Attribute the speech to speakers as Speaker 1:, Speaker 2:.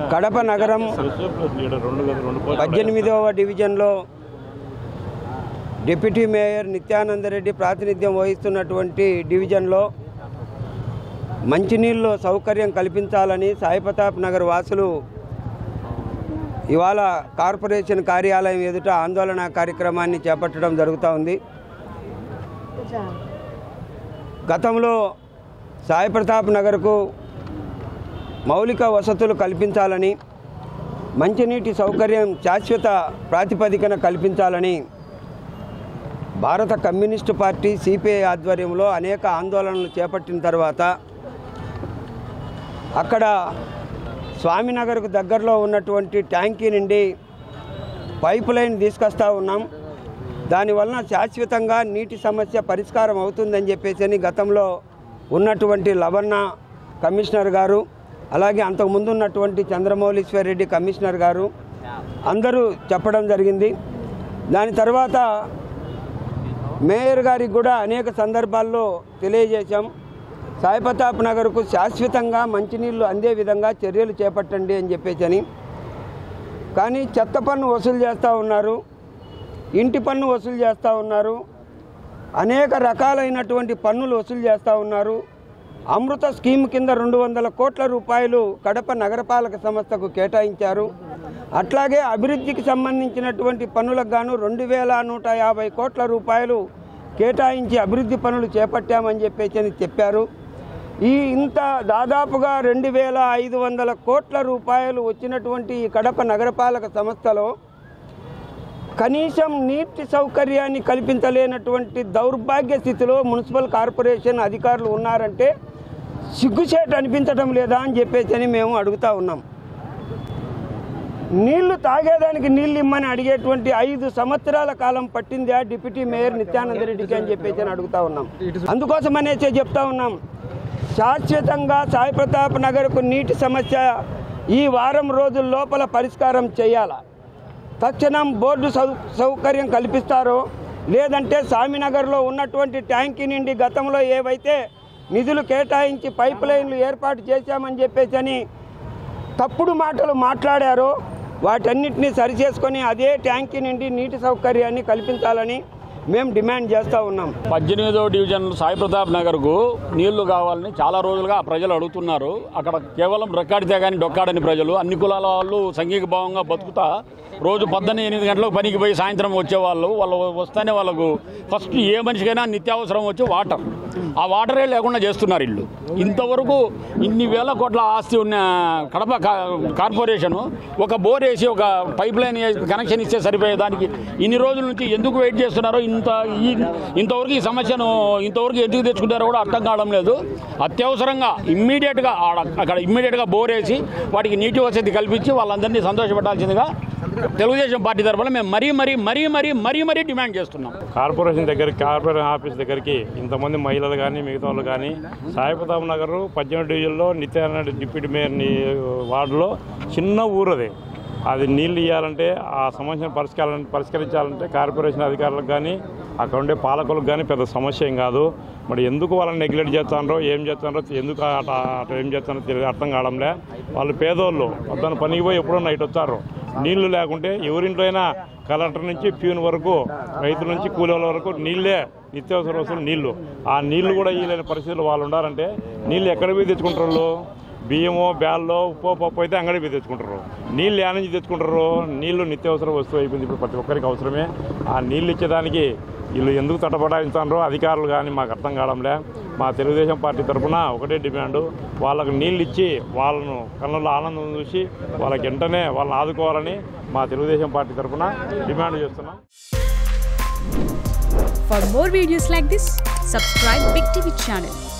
Speaker 1: కడప నగరం పద్దెనిమిదవ డివిజన్లో డిప్యూటీ మేయర్ నిత్యానందరెడ్డి ప్రాతినిధ్యం వహిస్తున్నటువంటి డివిజన్లో మంచినీళ్ళు సౌకర్యం కల్పించాలని సాయిప్రతాప్ నగర్ వాసులు ఇవాళ కార్పొరేషన్ కార్యాలయం ఎదుట ఆందోళన కార్యక్రమాన్ని చేపట్టడం జరుగుతూ ఉంది గతంలో సాయిప్రతాప్ నగర్కు మౌలిక వసతులు కల్పించాలని మంచినీటి సౌకర్యం శాశ్వత ప్రాతిపదికన కల్పించాలని భారత కమ్యూనిస్టు పార్టీ సిపిఐ ఆధ్వర్యంలో అనేక ఆందోళనలు చేపట్టిన తర్వాత అక్కడ స్వామినగర్కు దగ్గరలో ఉన్నటువంటి ట్యాంకీ నుండి పైప్ లైన్ తీసుకొస్తా ఉన్నాం దానివలన శాశ్వతంగా నీటి సమస్య పరిష్కారం అవుతుందని చెప్పేసి అని గతంలో ఉన్నటువంటి లవణ కమిషనర్ గారు అలాగే అంతకుముందు ఉన్నటువంటి చంద్రమౌళీశ్వర్ రెడ్డి కమిషనర్ గారు అందరూ చెప్పడం జరిగింది దాని తర్వాత మేయర్ గారికి కూడా అనేక సందర్భాల్లో తెలియజేశాం సాయిప్రతాప్ నగర్కు శాశ్వతంగా మంచినీళ్లు అందే విధంగా చర్యలు చేపట్టండి అని చెప్పేసి కానీ చెత్త పన్ను వసూలు చేస్తూ ఉన్నారు ఇంటి పన్ను వసూలు చేస్తూ ఉన్నారు అనేక రకాలైనటువంటి పన్నులు వసూలు చేస్తూ ఉన్నారు అమృత స్కీమ్ కింద రెండు వందల కోట్ల రూపాయలు కడప నగరపాలక సంస్థకు కేటాయించారు అట్లాగే అభివృద్ధికి సంబంధించినటువంటి పనులకు గాను రెండు వేల నూట యాభై కోట్ల రూపాయలు కేటాయించి అభివృద్ధి పనులు చేపట్టామని చెప్పేసి అని చెప్పారు ఈ ఇంత దాదాపుగా రెండు వేల ఐదు వందల కోట్ల రూపాయలు వచ్చినటువంటి ఈ కడప నగరపాలక సంస్థలో కనీసం నీటి సౌకర్యాన్ని కల్పించలేనటువంటి దౌర్భాగ్య స్థితిలో మున్సిపల్ కార్పొరేషన్ అధికారులు ఉన్నారంటే సిగ్గుచేటు అనిపించడం లేదా అని చెప్పేసి అని మేము అడుగుతా ఉన్నాం నీళ్లు తాగేదానికి నీళ్ళు ఇమ్మని అడిగేటువంటి ఐదు సంవత్సరాల కాలం పట్టిందా డిప్యూటీ మేయర్ నిత్యానంద రెడ్డికి అని చెప్పేసి అని అడుగుతా ఉన్నాం అందుకోసం అనేసి చెప్తా ఉన్నాం శాశ్వతంగా సాయి ప్రతాప్ నగర్కు నీటి సమస్య ఈ వారం రోజుల లోపల పరిష్కారం చేయాలా తక్షణం బోర్డు సౌ సౌకర్యం కల్పిస్తారో లేదంటే స్వామినగర్లో ఉన్నటువంటి ట్యాంకీ నుండి గతంలో ఏవైతే నిధులు కేటాయించి పైప్ లైన్లు ఏర్పాటు చేశామని చెప్పేసి అని తప్పుడు మాటలు మాట్లాడారో వాటన్నిటిని సరిచేసుకొని అదే ట్యాంకీ నుండి నీటి సౌకర్యాన్ని కల్పించాలని మేము డిమాండ్ చేస్తూ ఉన్నాం
Speaker 2: పద్దెనిమిదో డివిజన్ సాయి ప్రతాప్ నగర్కు నీళ్లు కావాలని చాలా రోజులుగా ప్రజలు అడుగుతున్నారు అక్కడ కేవలం రెక్కాడితే కానీ డొక్కాడని ప్రజలు అన్ని కులాల వాళ్ళు సంఘీక భావంగా బతుకుతా రోజు పొద్దున్న ఎనిమిది గంటలకు పనికి పోయి సాయంత్రం వచ్చేవాళ్ళు వాళ్ళు వస్తేనే వాళ్ళకు ఫస్ట్ ఏ మనిషికైనా నిత్యావసరం వచ్చి వాటర్ ఆ వాటరే లేకుండా చేస్తున్నారు ఇల్లు ఇంతవరకు ఇన్ని వేల కోట్ల ఆస్తి ఉన్న కడప కా- కార్పొరేషను ఒక బోర్ వేసి ఒక పైప్ లైన్ వేసి కనెక్షన్ ఇస్తే సరిపోయే దానికి ఇన్ని రోజుల నుంచి ఎందుకు వెయిట్ చేస్తున్నారో ఇంత ఈ ఇంతవరకు ఈ సమస్యను ఇంతవరకు ఎందుకు తెచ్చుకుంటారో కూడా అర్థం కావడం లేదు అత్యవసరంగా ఇమ్మీడియట్గా ఆడ అక్కడ ఇమ్మీడియట్గా బోర్ వేసి వాటికి నీటి వసతి కల్పించి వాళ్ళందరినీ సంతోషపెట్టాల్సిందిగా తెలుగుదేశం పార్టీ తరఫున మేము మరీ మరీ మరీ మరీ మరీ మరీ డిమాండ్ చేస్తున్నాం
Speaker 3: కార్పొరేషన్ దగ్గరికి కార్పొరేషన్ ఆఫీస్ దగ్గరికి ఇంతమంది మహిళలు కానీ మిగతా వాళ్ళు కానీ సాయిప్రతాప్ నగర్ పద్దెనిమిది డివిజన్లో నిత్యానంద డిప్యూటీ మేయర్ ని- వార్డులో చిన్న ఊరు అది అది నీళ్ళు ఇవ్వాలంటే ఆ సమస్యను పరిష్కారం పరిష్కరించాలంటే కార్పొరేషన్ అధికారులకు కానీ అక్కడ ఉండే పాలకులకు కానీ పెద్ద సమస్య ఏం కాదు మరి ఎందుకు వాళ్ళని నెగ్లెక్ట్ చేస్తారో ఏం చేస్తారో ఎందుకు అట అట ఏం చేస్తారో తెలియదు అర్థం కావడంలే వాళ్ళు పేదోళ్ళు పొద్దున్న పనికి పోయి ఎప్పుడో నైట్ వచ్చారు నీళ్లు లేకుంటే ఎవరింట్లో అయినా కలెక్టర్ నుంచి ప్యూన్ వరకు రైతుల నుంచి కూలీల వరకు నీళ్ళే నిత్యావసర వస్తువులు నీళ్లు ఆ నీళ్లు కూడా ఇవ్వలేని పరిస్థితులు వాళ్ళు ఉండాలంటే నీళ్ళు ఎక్కడ పోయి తెచ్చుకుంటారు వాళ్ళు? బియ్యమో బ్యాల్లో ఉప్పు పప్పు అయితే అంగడి పోయి తెచ్చుకుంటారు నీళ్ళు ఏ నుంచి తెచ్చుకుంటారు నీళ్లు నిత్యావసర వస్తువు అయిపోయింది ఇప్పుడు ప్రతి ఒక్కరికి అవసరమే ఆ నీళ్ళు ఇచ్చేదానికి వీళ్ళు ఎందుకు తటపడాయిస్తారో అధికారులు కానీ మాకు అర్థం కావడంలే మా తెలుగుదేశం పార్టీ తరఫున ఒకటే డిమాండు వాళ్ళకు నీళ్ళు ఇచ్చి వాళ్ళను కళ్ళల్లో ఆనందం చూసి వాళ్ళకి వెంటనే వాళ్ళని ఆదుకోవాలని మా తెలుగుదేశం పార్టీ తరఫున డిమాండ్ చేస్తున్నాం
Speaker 4: For more videos like this, subscribe Big TV channel